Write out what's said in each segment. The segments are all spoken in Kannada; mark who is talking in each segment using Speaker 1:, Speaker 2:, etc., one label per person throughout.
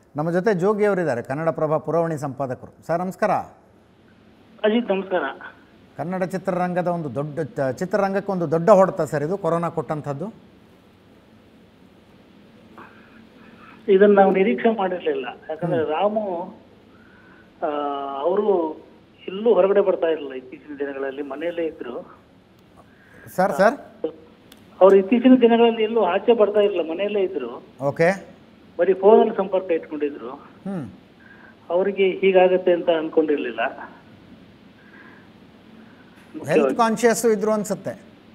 Speaker 1: ನಮ್ಮ ಜೊತೆ ಜೋಗಿ ಅವರಿದ್ದಾರೆ ಕನ್ನಡಪ್ರಭ ಪುರವಣಿ ಸಂಪಾದಕರು ಸರ್ ನಮಸ್ಕಾರ
Speaker 2: ಅಜಿತ್ ನಮಸ್ಕಾರ
Speaker 1: ಕನ್ನಡ ಚಿತ್ರರಂಗದ ಒಂದು ದೊಡ್ಡ ಚ- ಚಿತ್ರರಂಗಕ್ಕೆ ಒಂದು ದೊಡ್ಡ ಹೊಡೆತ ಸರ್ ಇದು ಕೊರೋನಾ ಕೊಟ್ಟಂಥದ್ದು
Speaker 2: ಇದನ್ನ ನಾವು ನಿರೀಕ್ಷೆ ಮಾಡಿರ್ಲಿಲ್ಲ ಯಾಕಂದ್ರೆ ರಾಮು ಅವರು ಎಲ್ಲೂ ಹೊರಗಡೆ ಬರ್ತಾ ಇರಲಿಲ್ಲ ಇತ್ತೀಚಿನ ದಿನಗಳಲ್ಲಿ ಮನೆಯಲ್ಲೇ ಇದ್ರು
Speaker 1: ಸರ್ ಸರ್
Speaker 2: ಅವ್ರು ಇತ್ತೀಚಿನ ದಿನಗಳಲ್ಲಿ ಎಲ್ಲೂ ಆಚೆ ಬರ್ತಾ ಇರಲಿಲ್ಲ ಮನೆಯಲ್ಲೇ ಇದ್ರು
Speaker 1: ಓಕೆ
Speaker 2: ಬರೀ ಫೋನಲ್ಲಿ ಸಂಪರ್ಕ ಇಟ್ಕೊಂಡಿದ್ರು
Speaker 1: ಹ್ಞೂ
Speaker 2: ಅವರಿಗೆ ಹೀಗಾಗತ್ತೆ ಅಂತ ಅನ್ಕೊಂಡಿರ್ಲಿಲ್ಲ
Speaker 1: ಹೆಲ್ತ್ ಕಾನ್ಷಿಯಸ್ ಇದ್ರು ಅನ್ಸುತ್ತೆ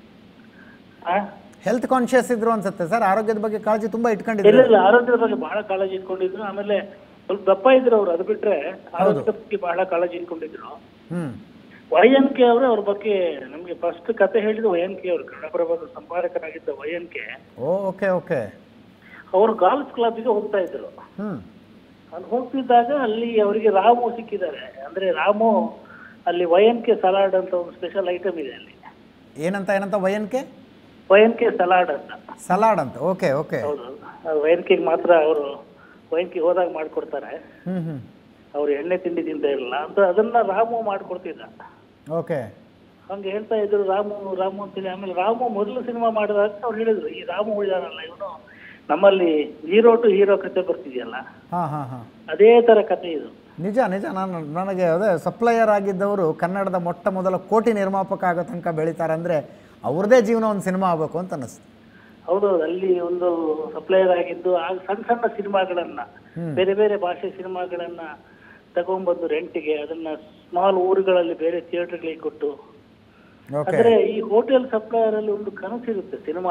Speaker 2: ಆ?
Speaker 1: ಹೆಲ್ತ್ ಕಾನ್ಷಿಯಸ್ ಇದ್ರು ಅನ್ಸುತ್ತೆ ಸರ್ ಆರೋಗ್ಯದ ಬಗ್ಗೆ ಕಾಳಜಿ ತುಂಬ
Speaker 2: ಇಲ್ಲ
Speaker 1: ಇಟ್ಕೊಂಡಿದ್ರು
Speaker 2: ಇಲ್ಲ ಆರೋಗ್ಯದ ಬಗ್ಗೆ ಬಹಳ ಕಾಳಜಿ ಇಟ್ಕೊಂಡಿದ್ರು ಆಮೇಲೆ ಸ್ವಲ್ಪ ದಪ್ಪ ಇದ್ರು ಅವ್ರು ಅದು ಬಿಟ್ರೆ ಆರೋಗ್ಯದ ಬಗ್ಗೆ ಬಹಳ ಕಾಳಜಿ ಇಟ್ಕೊಂಡಿದ್ರು
Speaker 1: ಹ್ಞೂ
Speaker 2: ವೈ ಎನ್ ಕೆ ಅವರು ಅವ್ರ ಬಗ್ಗೆ ನಮಗೆ ಫಸ್ಟ್ ಕತೆ ಹೇಳಿದ್ರು ವೈ ಎನ್ ಕೆ ಅವರು ಕನ್ನಡಪ್ರಭದ ಸಂಪಾದಕರಾಗಿದ್ದ Y N K
Speaker 1: oh okay okay
Speaker 2: ಅವರು ಗಾಲ್ಫ್ ಕ್ಲಬ್ಗೆ ಹೋಗ್ತಾ ಇದ್ರು
Speaker 1: ಹ್ಞೂ
Speaker 2: ಅಲ್ಲಿ ಹೋಗ್ತಿದ್ದಾಗ ಅಲ್ಲಿ ಅವರಿಗೆ ರಾಮು ಸಿಕ್ಕಿದ್ದಾರೆ ಅಂದ್ರೆ ರಾಮು ಅಲ್ಲಿ ವೈ ಎನ್ ಕೆ ಸಲಾಡ್ ಅಂತ ಒಂದು ಸ್ಪೆಷಲ್ ಐಟಮ್ ಇದೆ ಅಲ್ಲಿ
Speaker 1: ಏನಂತ ಏನಂತ YNK
Speaker 2: Y N K salad ಅಂತ
Speaker 1: ಸಲಾಡ್ ಅಂತ ಓಕೆ ಓಕೆ
Speaker 2: ಹೌದು ವೈ ಎನ್ ಕೆಗೆ ಮಾತ್ರ ಅವರು ವೈ ಎನ್ ಕೆ ಹೋದಾಗ ಮಾಡ್ಕೊಡ್ತಾರೆ
Speaker 1: ಹ್ಞೂ ಹ್ಞೂ
Speaker 2: ಅವ್ರು ಎಣ್ಣೆ ತಿಂಡಿ ತಿಂತ ಇರಲ್ಲ ಅಂತ ಅದನ್ನ ರಾಮು ಮಾಡ್ಕೊಡ್ತಿದ್ದ
Speaker 1: ಓಕೆ
Speaker 2: ಹಂಗೆ ಹೇಳ್ತಾ ಇದ್ರು ರಾಮು ರಾಮು ಅಂತೇಳಿ ಆಮೇಲೆ ರಾಮು ಮೊದಲು ಸಿನಿಮಾ ಮಾಡಿದಾಗ ಅವ್ರು ಹೇಳಿದ್ರು ಈ ರಾಮು ಉಳಿದಾರಲ್ಲ ಇವನು ನಮ್ಮಲ್ಲಿ ಹೀರೋ ಟು ಹೀರೋ ಕತೆ ಬರ್ತಿದೆಯಲ್ಲ
Speaker 1: ಹಾಂ ಹಾಂ ಹಾಂ
Speaker 2: ಅದೇ ತರ ಕತೆ ಇದು
Speaker 1: ನಿಜ ನಿಜ ನಾನು ನನಗೆ ಅದೇ ಸಪ್ಲೈಯರ್ ಆಗಿದ್ದವರು ಕನ್ನಡದ ಮೊಟ್ಟ ಮೊದಲ ಕೋಟಿ ನಿರ್ಮಾಪಕ ಆಗೋ ತನಕ ಬೆಳೀತಾರೆ ಅಂದರೆ ಅವ್ರದ್ದೇ ಜೀವನ ಒಂದು ಸಿನಿಮಾ ಆಗಬೇಕು ಅಂತ ಅನ್ನಿಸ್ತು
Speaker 2: ಹೌದು ಅಲ್ಲಿ ಒಂದು ಸಪ್ಲೈಯರ್ ಆಗಿದ್ದು ಆಗ ಸಣ್ಣ ಸಣ್ಣ ಸಿನಿಮಾಗಳನ್ನ ಬೇರೆ ಬೇರೆ ಭಾಷೆ ಸಿನಿಮಾಗಳನ್ನ ತಗೊಂಡ್ಬಂದು ರೆಂಟಿಗೆ ಅದನ್ನ ಸ್ಮಾಲ್ ಊರುಗಳಲ್ಲಿ ಬೇರೆ ಥಿಯೇಟರ್ಗಳಿಗೆ ಕೊಟ್ಟು
Speaker 1: ಓಕೆ
Speaker 2: ಅಂದ್ರೆ ಈ ಹೋಟೆಲ್ ಸಪ್ಲೈಯರ್ ಅಲ್ಲಿ ಒಂದು ಕನಸಿರುತ್ತೆ ಸಿನಿಮಾ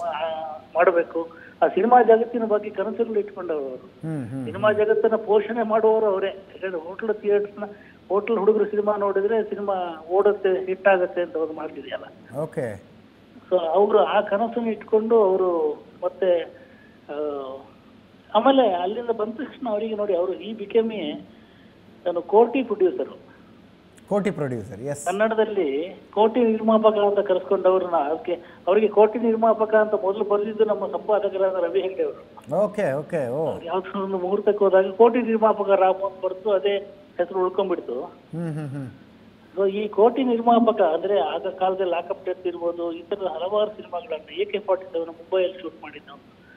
Speaker 2: ಮಾಡಬೇಕು ಆ ಸಿನಿಮಾ ಜಗತ್ತಿನ ಬಗ್ಗೆ ಕನಸುಗಳು ಇಟ್ಕೊಂಡವರು ಅವರು
Speaker 1: ಹ್ಞೂ ಹ್ಞೂ
Speaker 2: ಸಿನಿಮಾ ಜಗತ್ತನ್ನ ಪೋಷಣೆ ಮಾಡುವವರು ಅವರೇ ಯಾಕಂದ್ರೆ ಹೋಟ್ಲ್ ಥಿಯೇಟರ್ನ ಹೋಟ್ಲ್ ಹುಡುಗರು ಸಿನಿಮಾ ನೋಡಿದ್ರೆ ಸಿನಿಮಾ ಓಡುತ್ತೆ ಹಿಟ್ ಆಗುತ್ತೆ ಅಂತ ಒಂದು ಮಾಡ್ತಿದೆಯಲ್ಲ
Speaker 1: ಓಕೆ
Speaker 2: ಸೊ ಅವರು ಆ ಕನಸನ್ನು ಇಟ್ಕೊಂಡು ಅವರು ಮತ್ತೆ ಆ, ಆಮೇಲೆ ಅಲ್ಲಿಂದ ಬಂದ ತಕ್ಷಣ ಅವರಿಗೆ ನೋಡಿ ಅವರು ಈ ಬಿಕೆಮಿ ನಾನು ಕೋಟಿ ಪ್ರೊಡ್ಯೂಸರು
Speaker 1: ಕೋಟಿ ಪ್ರೊಡ್ಯೂಸರ್ ಎಸ್
Speaker 2: ಕನ್ನಡದಲ್ಲಿ ಕೋಟಿ ನಿರ್ಮಾಪಕ ಅಂತ ಕರೆಸ್ಕೊಂಡವ್ರನ್ನ ಅದಕ್ಕೆ ಅವರಿಗೆ ಕೋಟಿ ನಿರ್ಮಾಪಕ ಅಂತ ಮೊದಲು ಬರೆದಿದ್ದು ನಮ್ಮ ಸಂಪಾದಕರಾದ ರವಿ ಹೆಗ್ಡೆ ಅವರು
Speaker 1: ಓಕೆ ಓಕೆ ಓ
Speaker 2: ಯಾವ್ದು ಒಂದು ಮುಹೂರ್ತಕ್ಕೆ ಹೋದಾಗ ಕೋಟಿ ನಿರ್ಮಾಪಕ ರಾಮು ಅಂತ ಬರ್ತು ಅದೇ ಹೆಸರು ಉಳ್ಕೊಂಡ್ಬಿಡ್ತು
Speaker 1: ಹ್ಞೂ ಹ್ಞೂ ಹ್ಞೂ
Speaker 2: ಸೊ ಈ ಕೋಟಿ ನಿರ್ಮಾಪಕ ಅಂದ್ರೆ ಆಗ ಕಾಲದಲ್ಲಿ ಲಾಕಪ್ ಡೆತ್ ಇರ್ಬೋದು ಈ ಥರದ ಹಲವಾರು ಸಿನಿಮಾಗಳನ್ನ ಎ ಕೆ ಫಾರ್ಟಿ ಸೆವೆನ್ ಮುಂಬೈಯಲ್ಲಿ ಶೂಟ್ ಮಾಡಿದ್ದು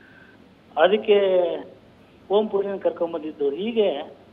Speaker 2: ಅದಕ್ಕೆ ಓಂ ಪುರಿನ ಕರ್ಕೊಂಬಂದಿದ್ದು ಹೀಗೆ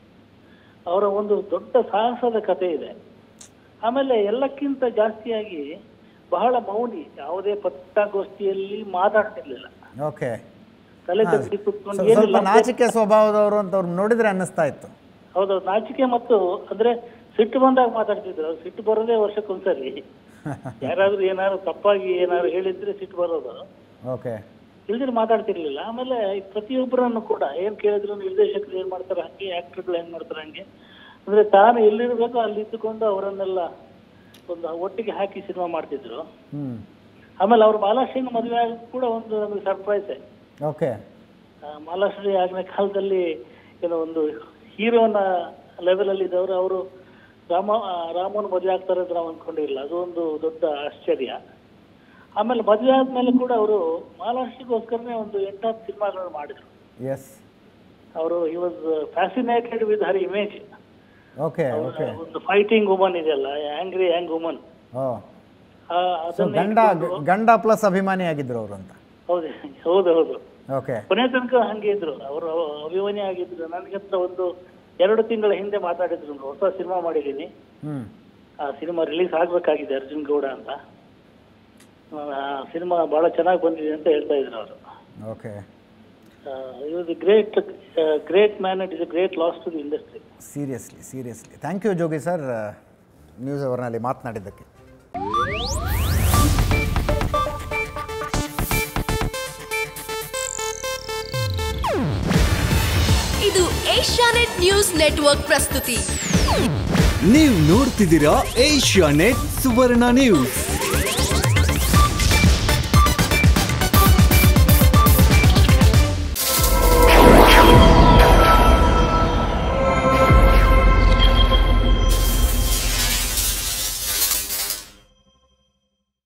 Speaker 2: ಅವರ ಒಂದು ದೊಡ್ಡ ಸಾಹಸದ ಕಥೆ ಇದೆ ಆಮೇಲೆ ಎಲ್ಲಕ್ಕಿಂತ ಜಾಸ್ತಿಯಾಗಿ ಬಹಳ ಮೌನಿ ಯಾವುದೇ ಪತ್ರಿಕಾಗೋಷ್ಠಿಯಲ್ಲಿ ಮಾತಾಡ್ತಿರ್ಲಿಲ್ಲ
Speaker 1: ಓಕೆ
Speaker 2: ತಲೆ ತಗ್ಗಿ ಕುತ್ಕೊಂಡು
Speaker 1: ಸ್ವಲ್ಪ
Speaker 2: ಏನಿಲ್ಲ
Speaker 1: ನಾಚಿಕೆ ಸ್ವಭಾವದವರು ಅಂತ ಅವ್ರು ನೋಡಿದ್ರೆ ಅನ್ನಿಸ್ತಾ ಇತ್ತು
Speaker 2: ಹೌದು ನಾಚಿಕೆ ಮತ್ತು ಅಂದ್ರೆ ಸಿಟ್ಟು ಬಂದಾಗ ಮಾತಾಡ್ತಿದ್ರು ಅವ್ರು ಸಿಟ್ಟು ಬರೋದೇ ವರ್ಷಕ್ಕೊಂದ್ಸರಿ ಯಾರಾದ್ರೂ ಏನಾದ್ರು ತಪ್ಪಾಗಿ ಏನಾದ್ರು ಹೇಳಿದ್ರೆ ಸಿಟ್ಟು ಬರೋದು
Speaker 1: ಓಕೆ
Speaker 2: ಇಲ್ದಿರ ಮಾತಾಡ್ತಿರ್ಲಿಲ್ಲ ಆಮೇಲೆ ಪ್ರತಿಯೊಬ್ಬರನ್ನು ಕೂಡ ಏನ್ ಕೇಳಿದ್ರು ನಿರ್ದೇಶಕರು ಏನ್ ಮಾಡ್ತಾರೆ ಹಂಗೆ ಆಕ್ಟರ್ಗಳು ಏನ್ ಮಾಡ್ತಾರೆ ಹಂಗೆ ಅಂದ್ರೆ ತಾನು ಎಲ್ಲಿರ್ಬೇಕು ಅಲ್ಲಿ ಇದ್ದುಕೊಂಡು ಅವರನ್ನೆಲ್ಲ ಒಂದು ಒಟ್ಟಿಗೆ ಹಾಕಿ ಸಿನಿಮಾ ಮಾಡ್ತಿದ್ರು
Speaker 1: ಹ್ಞೂ
Speaker 2: ಆಮೇಲೆ ಅವ್ರ ಮಾಲಾಶ್ರೀನ ಮದುವೆ ಆಗ ಕೂಡ ಒಂದು ನಮಗೆ ಸರ್ಪ್ರೈಸೇ
Speaker 1: ಓಕೆ
Speaker 2: ಮಾಲಾಶ್ರೀ ಆಗಿನ ಕಾಲದಲ್ಲಿ ಏನೋ ಒಂದು ಹೀರೋನ ಲೆವೆಲ್ ಅಲ್ಲಿ ಇದ್ದವರು ಅವರು ರಾಮ ಆ, ರಾಮನ ಮದುವೆ ಆಗ್ತಾರೆ ಅಂತ ನಾವು ಅನ್ಕೊಂಡಿಲ್ಲ ಅದು ಒಂದು ದೊಡ್ಡ ಆಶ್ಚರ್ಯ ಆಮೇಲೆ ಮದುವೆ ಆದ್ಮೇಲೆ ಕೂಡ ಅವರು ಮಾಲಾಶ್ರೀಗೋಸ್ಕರನೇ ಒಂದು ಎಂಟಾರು ಸಿನಿಮಾಗಳನ್ನು ಮಾಡಿದ್ರು
Speaker 1: ಎಸ್
Speaker 2: ಅವರು ಈ was fascinated with her image
Speaker 1: okay okay
Speaker 2: ಒಂದು ಫೈಟಿಂಗ್ ವುಮನ್ ಇದೆಯಲ್ಲ ಆಂಗ್ರಿ ಆಂಗ್ ವುಮನ್
Speaker 1: ಓ ಸೊ
Speaker 2: ಅದನ್ನ
Speaker 1: ಗಂಡ ಗಂಡ ಪ್ಲಸ್ ಅಭಿಮಾನಿ ಆಗಿದ್ರು ಅವರು ಅಂತ
Speaker 2: ಹೌದು ಹೌದು ಹೌದು
Speaker 1: ಓಕೆ
Speaker 2: ಕೊನೆ ತನಕ ಹಂಗೆ ಇದ್ರು ಅವರು ಅಭಿಮಾನಿ ಆಗಿದ್ರು ನನಗೆ ಹತ್ರ ಒಂದು ಎರಡು ತಿಂಗಳ ಹಿಂದೆ ಮಾತಾಡಿದ್ರು ಒಂದು ಹೊಸ ಸಿನಿಮಾ ಮಾಡಿದ್ದೀನಿ
Speaker 1: ಹ್ಞೂ
Speaker 2: ಆ ಸಿನಿಮಾ ರಿಲೀಸ್ ಆಗ್ಬೇಕಾಗಿದೆ ಅರ್ಜುನ್ ಗೌಡ ಅಂತ ಆ ಸಿನಿಮಾ ಬಹಳ ಚೆನ್ನಾಗಿ ಬಂದಿದೆ ಅಂತ ಹೇಳ್ತಾ ಇದ್ರು ಅವರು
Speaker 1: okay
Speaker 2: is great great man it is a great loss to the industry
Speaker 1: seriously seriously thank you Jogi sir news ಅವರ್ನಲ್ಲಿ ಮಾತನಾಡಿದ್ದಕ್ಕೆ
Speaker 3: ಇದು ಏಷ್ಯಾನೆಟ್ ನ್ಯೂಸ್ ನೆಟ್ವರ್ಕ್ ಪ್ರಸ್ತುತಿ
Speaker 4: ನೀವು ನೋಡ್ತಿದ್ದೀರಾ ಏಷ್ಯಾ ನೆಟ್ ಸುವರ್ಣ ನ್ಯೂಸ್